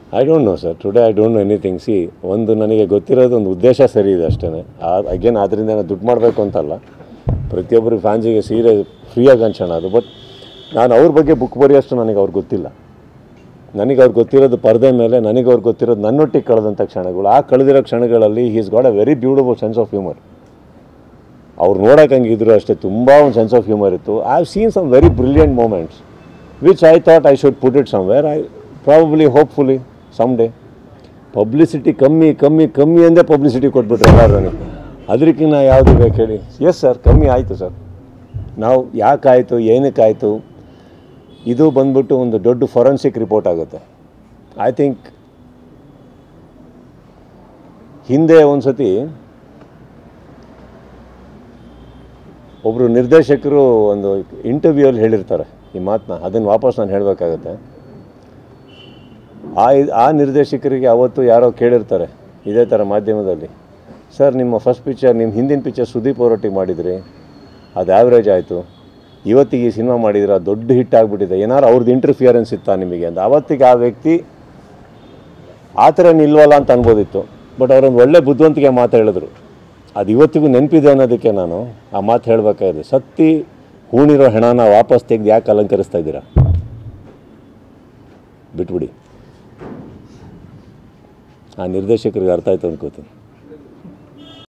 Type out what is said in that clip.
I don't know sir today I don't know anything see ಒಂದು ನನಗೆ ಗೊತ್ತಿರೋದು ಒಂದು ಉದ್ದೇಶ ಸರಿ ಇದೆ ಅಷ್ಟೇ ಅಗೇನ್ ಅದರಿಂದ ನಾನು ದುಡ್ಡು ಮಾಡಬೇಕು ಅಂತಲ್ಲ ಪ್ರತಿಯೊಬ್ಬರು ಫ್ಯಾನ್ಸಿಗೆ ಸೀರೆ ಫ್ರೀಯಾಗಿ ಹಂಚೋಣ ಅದು ಬಟ್ ನಾನು ಅವ್ರ ಬಗ್ಗೆ ಬುಕ್ ಬರೆಯೋಷ್ಟು ನನಗೆ ಅವ್ರಿಗೆ ಗೊತ್ತಿಲ್ಲ ನನಗೆ ಅವ್ರಿಗೆ ಗೊತ್ತಿರೋದು ಪರದೆ ಮೇಲೆ ನನಗೆ ಅವ್ರಿಗೆ ಗೊತ್ತಿರೋದು ನನ್ನೊಟ್ಟಿಗೆ ಕಳೆದಂಥ ಕ್ಷಣಗಳು ಆ ಕಳೆದಿರೋ ಕ್ಷಣಗಳಲ್ಲಿ he's got a very beautiful sense of humour ಅವ್ರು ನೋಡೋಕೆ ಹಂಗಿದ್ರು ಅಷ್ಟೇ ತುಂಬ ಒಂದು ಸೆನ್ಸ್ ಆಫ್ ಹ್ಯೂಮರ್ ಇತ್ತು I have seen some very brilliant moments which I thought I should put it somewhere I probably hopefully some day publicity ಕಮ್ಮಿ ಕಮ್ಮಿ ಕಮ್ಮಿ ಅಂದೇ ಪಬ್ಲಿಸಿಟಿ ಕೊಟ್ಬಿಟ್ರೆ ಎಲ್ಲರೂ ನನಗೆ ಅದಕ್ಕಿಂತ ಯಾವುದು ಬೇಕು ಹೇಳಿ ಎಸ್ ಸರ್ ಕಮ್ಮಿ ಆಯಿತು ಸರ್ ನಾವು ಯಾಕಾಯಿತು ಏನಕ್ಕಾಯಿತು ಇದು ಬಂದ್ಬಿಟ್ಟು ಒಂದು ದೊಡ್ಡ ಫೊರೆನ್ಸಿಕ್ ರಿಪೋರ್ಟ್ ಆಗುತ್ತೆ ಐ ಥಿಂಕ್ ಹಿಂದೆ ಒಂದು ಸತಿ ಒಬ್ಬರು ನಿರ್ದೇಶಕರು ಒಂದು ಇಂಟರ್ವ್ಯೂಯಲ್ಲಿ ಹೇಳಿರ್ತಾರೆ ಈ ಮಾತನ್ನ ಅದನ್ನು ವಾಪಸ್ ನಾನು ಹೇಳಬೇಕಾಗತ್ತೆ ಆ ಆ ನಿರ್ದೇಶಕರಿಗೆ ಅವತ್ತು ಯಾರೋ ಕೇಳಿರ್ತಾರೆ ಇದೇ ಥರ ಮಾಧ್ಯಮದಲ್ಲಿ ಸರ್ ನಿಮ್ಮ ಫಸ್ಟ್ ಪಿಕ್ಚರ್ ನಿಮ್ಮ ಹಿಂದಿನ ಪಿಕ್ಚರ್ ಸುದೀಪ್ ಅವರೊಟ್ಟಿಗೆ ಮಾಡಿದ್ರಿ ಅದು ಆ್ಯಾವ್ರೇಜ್ ಆಯಿತು ಇವತ್ತಿಗೆ ಈ ಸಿನಿಮಾ ಮಾಡಿದ್ರೆ ಅದು ದೊಡ್ಡ ಹಿಟ್ ಆಗಿಬಿಟ್ಟಿದೆ ಏನಾರು ಅವ್ರದ್ದು ಇಂಟರ್ಫಿಯರೆನ್ಸ್ ಇತ್ತಾ ನಿಮಗೆ ಅಂತ ಅವತ್ತಿಗೆ ಆ ವ್ಯಕ್ತಿ ಆ ಥರ ನಿಲ್ವಲ್ಲ ಅಂತ ಅನ್ಬೋದಿತ್ತು ಬಟ್ ಅವರೊಂದು ಒಳ್ಳೆ ಬುದ್ಧಿವಂತಿಕೆ ಮಾತು ಹೇಳಿದ್ರು ಅದು ಇವತ್ತಿಗೂ ನೆನಪಿದೆ ಅನ್ನೋದಕ್ಕೆ ನಾನು ಆ ಮಾತು ಹೇಳಬೇಕಾಗಿದೆ ಸತ್ತಿ ಹೂಣಿರೋ ಹೆಣನ ವಾಪಸ್ ತೆಗೆದು ಯಾಕೆ ಅಲಂಕರಿಸ್ತಾ ಇದ್ದೀರಾ ಬಿಟ್ಬಿಡಿ ಆ ನಿರ್ದೇಶಕರಿಗೆ ಅರ್ಥ ಆಯ್ತು ಅನ್ಕೋತೀನಿ